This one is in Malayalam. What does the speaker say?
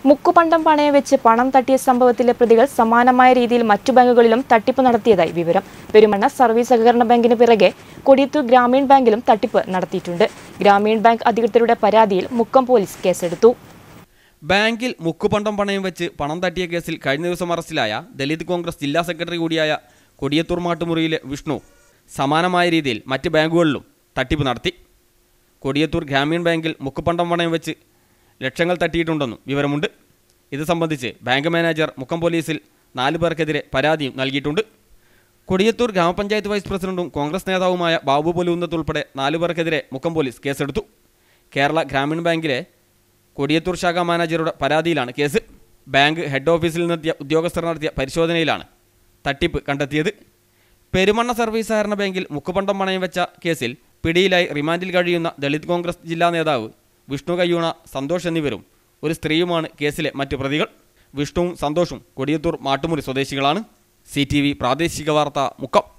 മുക്കുപണ്ടം പണയം വെച്ച് പണം തട്ടിയ സംഭവത്തിലെ പ്രതികൾ സമാനമായ രീതിയിൽ മറ്റു ബാങ്കുകളിലും തട്ടിപ്പ് നടത്തിയതായി വിവരം പെരുമണ്ണ സർവീസ് സഹകരണ ബാങ്കിന് പിറകെ കൊടിയത്തൂർ ഗ്രാമീൺ ബാങ്കിലും തട്ടിപ്പ് നടത്തിയിട്ടുണ്ട് ഗ്രാമീൺ ബാങ്ക് അധികൃതരുടെ പരാതിയിൽ മുക്കം പോലീസ് കേസെടുത്തു ബാങ്കിൽ മുക്കുപണ്ടം പണയം വെച്ച് പണം തട്ടിയ കേസിൽ കഴിഞ്ഞ ദിവസം അറസ്റ്റിലായ ദലിത് കോൺഗ്രസ് ജില്ലാ സെക്രട്ടറി കൂടിയായ കൊടിയത്തൂർ മാട്ടുമുറിയിലെ വിഷ്ണു സമാനമായ രീതിയിൽ മറ്റ് ബാങ്കുകളിലും തട്ടിപ്പ് നടത്തി കൊടിയത്തൂർ ഗ്രാമീൺ ബാങ്കിൽ മുക്കുപണ്ടം പണയം വെച്ച് ലക്ഷങ്ങൾ തട്ടിയിട്ടുണ്ടെന്നും വിവരമുണ്ട് ഇത് സംബന്ധിച്ച് ബാങ്ക് മാനേജർ മുക്കം പോലീസിൽ നാല് പേർക്കെതിരെ പരാതിയും നൽകിയിട്ടുണ്ട് കൊടിയത്തൂർ ഗ്രാമപഞ്ചായത്ത് വൈസ് പ്രസിഡന്റും കോൺഗ്രസ് നേതാവുമായ ബാബു പൊലൂന്നത്ത് ഉൾപ്പെടെ നാലു പേർക്കെതിരെ മുക്കം പോലീസ് കേസെടുത്തു കേരള ഗ്രാമീൺ ബാങ്കിലെ കൊടിയത്തൂർ ശാഖ മാനേജറുടെ പരാതിയിലാണ് കേസ് ബാങ്ക് ഹെഡ് ഓഫീസിൽ നിന്നെത്തിയ ഉദ്യോഗസ്ഥർ നടത്തിയ പരിശോധനയിലാണ് തട്ടിപ്പ് കണ്ടെത്തിയത് പെരുമണ്ണ സർവീസ് സഹകരണ ബാങ്കിൽ മുക്കുപണ്ടം പണയം വെച്ച കേസിൽ പിടിയിലായി റിമാൻഡിൽ കഴിയുന്ന ദളിത് കോൺഗ്രസ് ജില്ലാ നേതാവ് വിഷ്ണു കയ്യൂണ സന്തോഷ് എന്നിവരും ഒരു സ്ത്രീയുമാണ് കേസിലെ മറ്റു പ്രതികൾ വിഷ്ണുവും സന്തോഷും കൊടിയത്തൂർ മാട്ടുമുറി സ്വദേശികളാണ് സി പ്രാദേശിക വാർത്ത മുക്കം